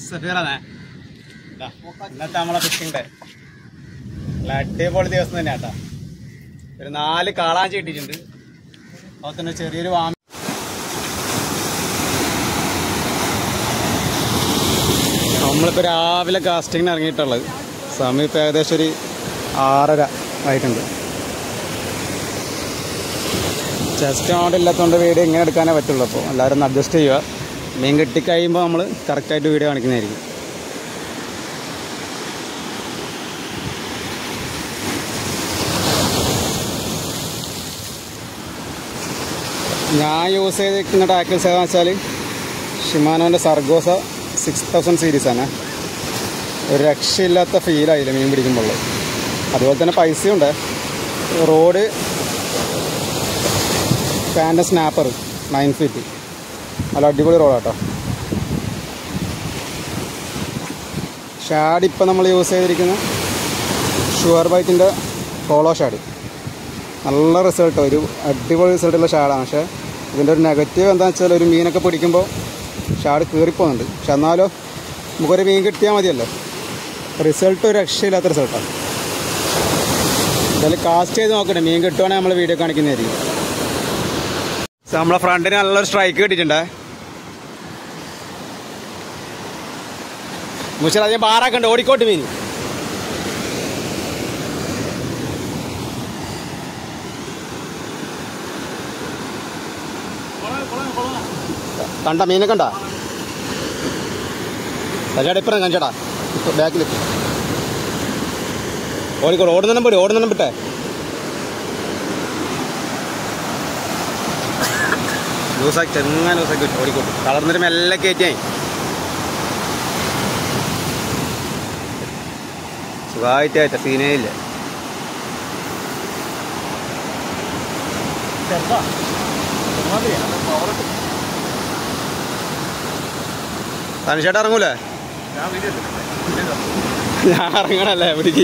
സഫീറാണേ ദാ, ഇന്നത്തെ നമ്മളെ ഫിഷിംഗ് ഡേ നല്ല അടിപൊളി ദിവസം തന്നെ കേട്ടാ ഒരു നാല് കാളാഞ്ചി കിട്ടിയിട്ടുണ്ട് അതുപോലെ തന്നെ ചെറിയൊരു വാമ നമ്മളിപ്പോൾ രാവിലെ കാസ്റ്റിങ്ങിന് ഇറങ്ങിയിട്ടുള്ളത് സമയം ഇപ്പോൾ ഏകദേശം ഒരു ആറര ആയിട്ടുണ്ട് ചെസ്റ്റ് അവിടെ ഇല്ലാത്തതുകൊണ്ട് വീഡിയോ ഇങ്ങനെ എടുക്കാനേ പറ്റുള്ളൂ അപ്പോൾ എല്ലാവരും ഒന്ന് അഡ്ജസ്റ്റ് ചെയ്യുക മീൻ കിട്ടിക്കഴിയുമ്പോൾ നമ്മൾ കറക്റ്റായിട്ട് വീഡിയോ കാണിക്കുന്നതായിരിക്കും ഞാൻ യൂസ് ചെയ്തിരിക്കുന്ന ടാക്കിൾസ് ഏതാണെന്ന് വെച്ചാൽ ഷിമാനോൻ്റെ സർഗോസ സിക്സ് തൗസൻഡ് സീരീസാണ് ഒരു രക്ഷയില്ലാത്ത ഫീലായില്ല മീൻ പിടിക്കുമ്പോൾ അതുപോലെ തന്നെ പൈസയുണ്ട് റോഡ് പാൻ്റെ സ്നാപ്പർ നയൻ ഫീറ്റ് നല്ല അടിപൊളി റോഡാട്ടോ ഷാഡ് ഇപ്പം നമ്മൾ യൂസ് ചെയ്തിരിക്കുന്ന ഷുവർ ബൈറ്റിൻ്റെ ഹോളോ ഷാഡ് നല്ല റിസൾട്ട് ഒരു അടിപൊളി റിസൾട്ടുള്ള ഷാഡാണ് പക്ഷേ ഇതിൻ്റെ ഒരു നെഗറ്റീവ് എന്താണെന്ന് വെച്ചാൽ ഒരു മീനൊക്കെ പിടിക്കുമ്പോൾ ഷാഡ് കീറിപ്പോകുന്നുണ്ട് പക്ഷെ എന്നാലോ നമുക്കൊരു മീൻ കിട്ടിയാൽ മതിയല്ലോ റിസൾട്ട് ഒരു രക്ഷയില്ലാത്ത റിസൾട്ടാണ് എന്തായാലും കാസ്റ്റ് ചെയ്ത് നോക്കട്ടെ മീൻ കിട്ടുവാണെങ്കിൽ നമ്മൾ വീഡിയോ കാണിക്കുന്നതായിരിക്കും നമ്മളെ ഫ്രണ്ടിന് നല്ലൊരു സ്ട്രൈക്ക് കിട്ടിയിട്ടുണ്ടേ മുഷൽ അധികം ബാറാക്കണ്ട് ഓടിക്കോട്ട് മീൻ കണ്ട മീനെ കണ്ട കഞ്ചാട ഇപ്പറ കഞ്ചാടാ ബാക്കിൽ ഓടിക്കോട് ഓടുന്നെണ്ണം പോടി ഓടുന്നെണ്ണം വിട്ടെ ലൂസാക്കി ചെങ്ങനെ ലൂസാക്കി വിട്ടു ഓടിക്കോട്ട് കളർന്നിട്ട് മെല്ലെ കയറ്റിയായി സുഖമായിട്ടായിട്ട സീനേ ഇല്ല തനിച്ചേട്ടൻ ഇറങ്ങൂലേ ഞാൻ ഇറങ്ങണല്ലേ പിടിക്ക്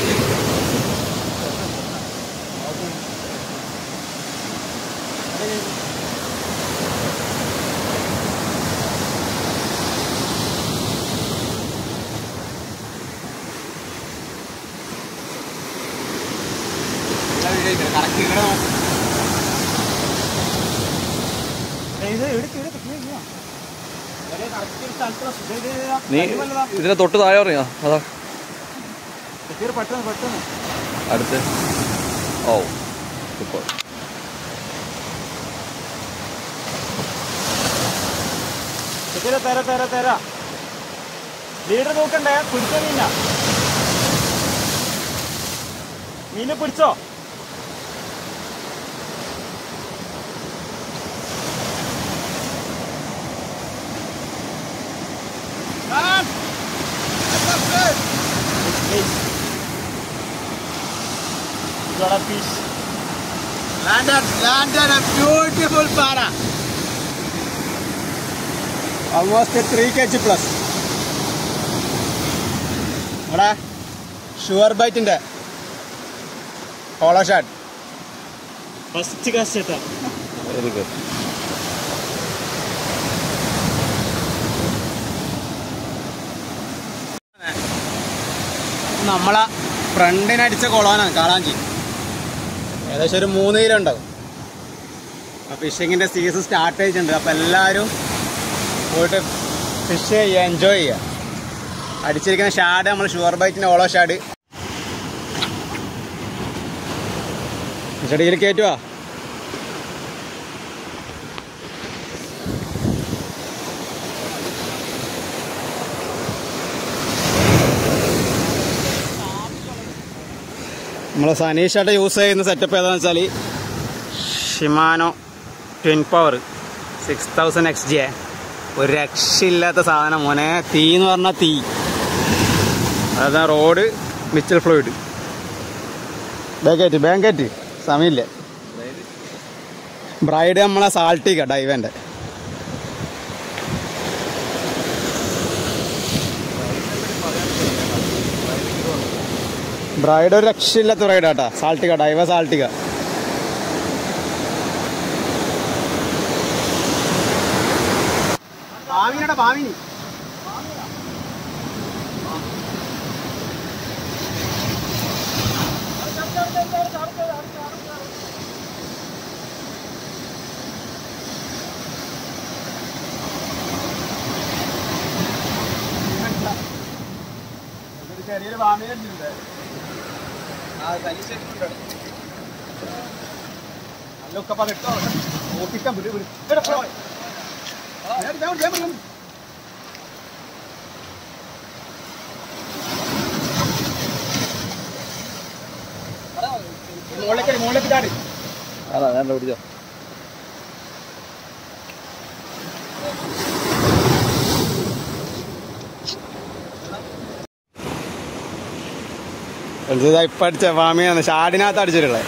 നീ ഇതിനെ തൊട്ട് താഴെ അറിയാ അതാ പെട്ടെന്ന് പെട്ടെന്ന് അടുത്ത് ഓ സൂപ്പർ തെര തെര തെര തെര ലീഡർ നോക്കണ്ടേ പിടിച്ചോ മീന മീനെ പിടിച്ചോ fish. Landed, landed a beautiful para. Almost three K G plus ഇവിടെ ഷുവർ ബൈറ്റിന്റെ ഹോളോ ഷാട്ട് ഫസ്റ്റ് കാസ്റ്റ് ചേട്ടാ വെരി ഗുഡ് നമ്മളെ ഫ്രണ്ടിനടിച്ച കൊളാനാണ് കാളാഞ്ചി ഏകദേശം ഒരു മൂന്ന് കിലോ ഉണ്ടാവും അപ്പോൾ ഫിഷിങ്ങിൻ്റെ സീസൺ സ്റ്റാർട്ട് ചെയ്തിട്ടുണ്ട് അപ്പോൾ എല്ലാവരും പോയിട്ട് ഫിഷ് ചെയ്യുക എൻജോയ് ചെയ്യുക അടിച്ചിരിക്കുന്ന ഷാഡ് നമ്മൾ ഷുവർ ബൈറ്റിൻ്റെ ഓളോ ഷാഡ് ചെടിയിൽ കയറ്റുവാ നമ്മൾ സനീഷായിട്ട് യൂസ് ചെയ്യുന്ന സെറ്റപ്പ് ഏതാണെന്ന് വെച്ചാൽ Shimano Twin Power six thousand X G ഒരു രക്ഷയില്ലാത്ത സാധനം മോനെ തീ എന്ന് പറഞ്ഞാൽ തീ അതാ റോഡ് മിച്ചൽ ഫ്ലൂയിഡ് ബാങ്കേറ്റ് ബാങ്കേറ്റ് സമയമില്ല ബ്രൈഡ് നമ്മളെ സാൾട്ടിക്ക ഡൈവൻ്റെ ബ്രൈഡ് ഒരു രക്ഷയില്ലാത്ത ബ്രൈഡ് ആട്ടാ സാൾട്ടിക ഡൈവ സാൾട്ടിക ഭാവിനടാ ഭാവിനി ചെറിയൊരു വാമിനെ അടിച്ചിട്ടുണ്ട് ആ തനി ശരിക്കുണ്ട് നല്ല ഉക്കപ്പ അത് ഇട്ടോ നോക്കിക്കാൻ വിട് വിട് എടാ, പോ. ഞാൻ ഞാൻ ഞാൻ ഞാൻ മുകളിലേക്ക് മുകളിലേക്ക് ചാടി അതാ ഞാൻ പിടിച്ചോ ഇപ്പൊ അടിച്ച വാമിയാണ് ഷാഡിനകത്ത് അടിച്ചിട്ടുള്ളത്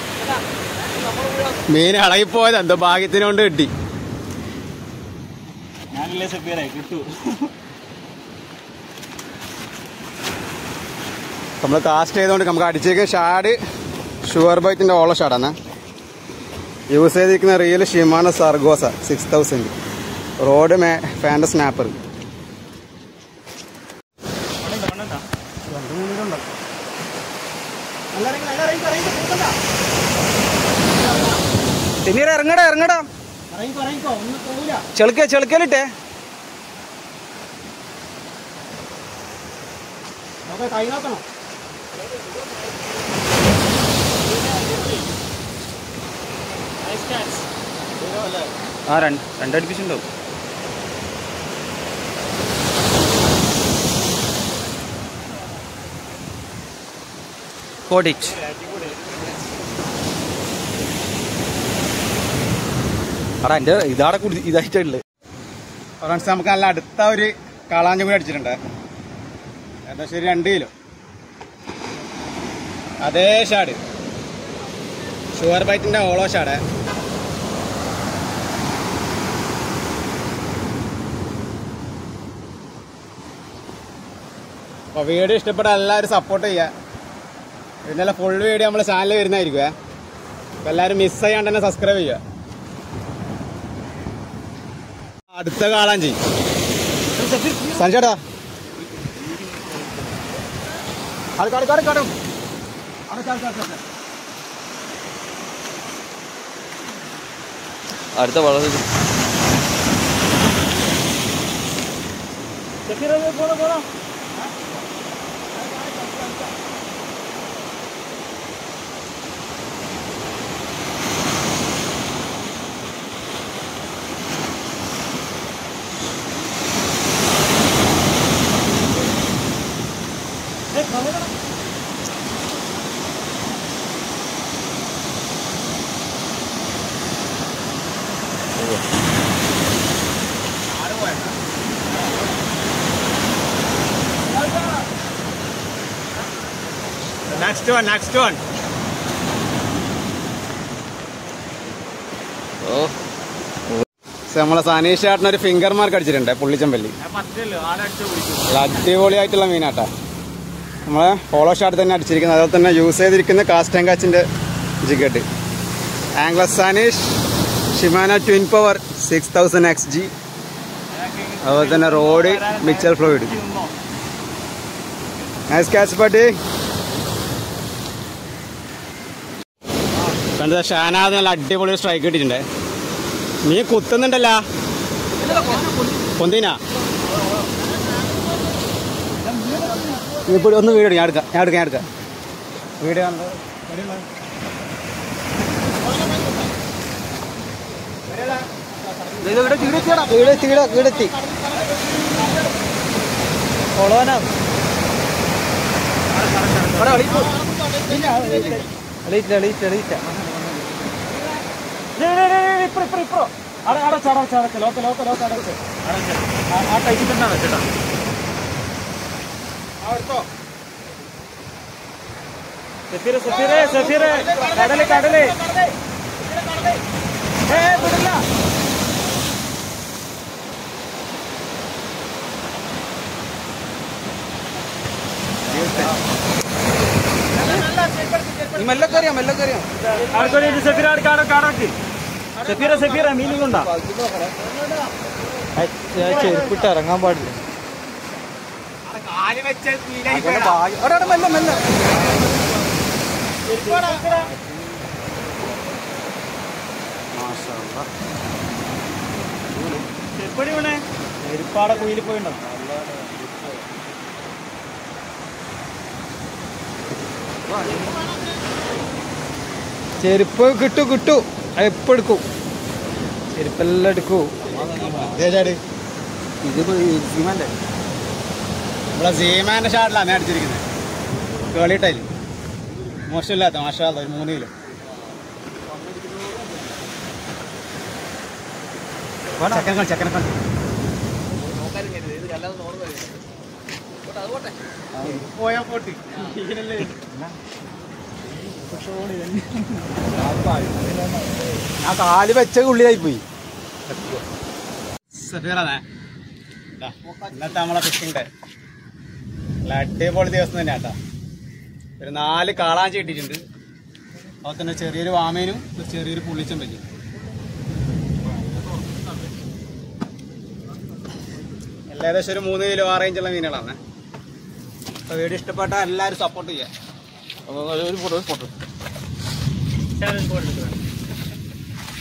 മീൻ ഇളകിപ്പോയത് എന്തോ ഭാഗ്യത്തിന് കൊണ്ട് കിട്ടി ഞാനില്ലേ സഫീറെ കിട്ടു നമ്മൾ കാസ്റ്റ് ചെയ്തുകൊണ്ട് നമുക്ക് അടിച്ചേക്ക് ഷാഡ് ഷുഗർ ബൈറ്റിന്റെ ഓള ഷാഡാണ് യൂസ് ചെയ്തിരിക്കുന്ന reel Shimano Saragosa six thousand rod മേ ഫാൻ്റെ സ്നാപ്പർ തിമീറ ഇറങ്ങടാ ഇറങ്ങടാ ചെളുക്ക ചെളുക്കലിട്ടെ കൈ നോക്കണം ആ രണ്ട് രണ്ടടുപ്പിച്ചുണ്ടാവും കോഡിറ്റ് അടാ എൻ്റെ ഇതാടെ കുടി ഇതായിട്ടുള്ളത് ഫ്രണ്ട്സ് നമുക്ക് നല്ല അടുത്ത ഒരു കാളാഞ്ചും കൂടി അടിച്ചിട്ടുണ്ട് ഏകദേശം ഒരു രണ്ട് കിലോ അതേ ഷാഡ് ഷുഗർ ബൈറ്റിന്റെ ഓളോ ഷാഡ് അപ്പോൾ വീഡിയോ ഇഷ്ടപ്പെട്ട എല്ലാവരും സപ്പോർട്ട് ചെയ്യുക ഇതിനുള്ള ഫുൾ വീഡിയോ നമ്മുടെ ചാനലിൽ വരുന്നതായിരിക്കുമേ അപ്പോൾ എല്ലാവരും മിസ് ചെയ്യാണ്ട് തന്നെ സബ്സ്ക്രൈബ് ചെയ്യുക അടുത്ത കാളാഞ്ചി സഞ്ജേട്ടാ അത് കാട് കാട് കാടും അടുത്ത വളരെ നെക്സ്റ്റ് വൺ നെക്സ്റ്റ് വൺ ഓ നമ്മളെ സനീഷ് ചേട്ടൻ ഒരു ഫിംഗർ മാർക്ക് അടിച്ചിട്ടുണ്ട് പുള്ളിച്ചമ്പല്ലി പറ്റില്ലല്ലോ ആടടിച്ചു പിടിക്കും നല്ല അടിപൊളിയായിട്ടുള്ള മീനാട്ടാ നമ്മളെ ഫോളോ ഷാട്ട് തന്നെ അടിച്ചിരിക്കുന്നത് അതുപോലെ തന്നെ യൂസ് ചെയ്തിരിക്കുന്ന കാസ്റ്റ് ആൻഡ് കാച്ചിന്റെ ജിഗട്ട് ആംഗ്ലസ് Saneesh Shimano Twin Power six thousand X G അതുപോലെ തന്നെ rod Mitchell fluid nice catch പട്ടി കണ്ടത് ഷാനാദ് നല്ല അടിപൊളി സ്ട്രൈക്ക് കിട്ടിയിട്ടുണ്ട് നീ കുത്തുന്നുണ്ടല്ലോ പൊന്തിനാ നീ ഇപ്പോൾ ഒന്ന് വീഡിയോ ഞാൻ എടുക്കാം ഞാൻ എടുക്കാം ഞാൻ എടുക്കാം വീഡിയോ കീടെത്തി കൊളോനാ എളീറ്റ എളീറ്റ എളീറ്റ ഇപ്പറ ഇപ്പറ ഇപ്പറ അവിടെ അടച്ച് അടച്ച് അടച്ച് ലോക്ക ലോക്ക ലോക്ക അടച്ച് അടച്ച് ആ- ആ ടൈറ്റിൽ തന്നെ അടച്ചിട്ടാ സഫീറ് സഫീറെ സഫീറെ കടല് കടല് ഏ വിടില്ല നീ മെല്ലൊക്കെ അറിയാം മെല്ലൊക്കെ അറിയാം ആൾക്കൊരു സഫീറ ആടക്ക് ആടക്ക് ആടക്ക് സഫീറ സഫീറ മീനുകൊണ്ടാ ചെരുപ്പിട്ട് ഇറങ്ങാൻ പാടില്ല അവിടെ അവിടെ മെല്ലെ മെല്ലെ ചെപ്പടി വീണേ എരിപ്പാടെ കുയിൽ പോയിണ്ടോ ചെരുപ്പ് കിട്ടു കിട്ടു എപ്പോ എടുക്കും ചെരുപ്പെല്ലാം എടുക്കൂ ഇത് സീമാൻ്റെ ഇവിടെ സീമാൻ്റെ ഷാട്ടിലാണ് അടിച്ചിരിക്കുന്നത് കേളിട്ടയിൽ മോശമില്ലാത്ത മാഷാ ഒരു മൂന്ന് കിലോ ചക്കൻ കളി ചക്കനെ കളി പോയാ പോട്ട് ആ കാല് വെച്ച ഉള്ളിലായി പോയി സഫീറാണേ ദാ, ഇന്നത്തെ നമ്മളെ ഫിഷിംഗ് ഡേ നല്ല അടിപൊളി ദിവസം തന്നെ കേട്ടോ ഒരു നാല് കാളാഞ്ചി കിട്ടിയിട്ടുണ്ട് അതുപോലെ തന്നെ ചെറിയൊരു വാമേനും ഒരു ചെറിയൊരു പുള്ളിച്ചും പറ്റി എല്ലാം ഏകദേശം ഒരു മൂന്ന് കിലോ ആ റേഞ്ചുള്ള മീനുകളാണ് അപ്പോൾ വീഡിയോ ഇഷ്ടപ്പെട്ട എല്ലാവരും സപ്പോർട്ട് ചെയ്യാം ഒരു ഫോട്ടോ ഒരു ഫോട്ടോ ചാനൽ ബോർഡ് എടുക്കുക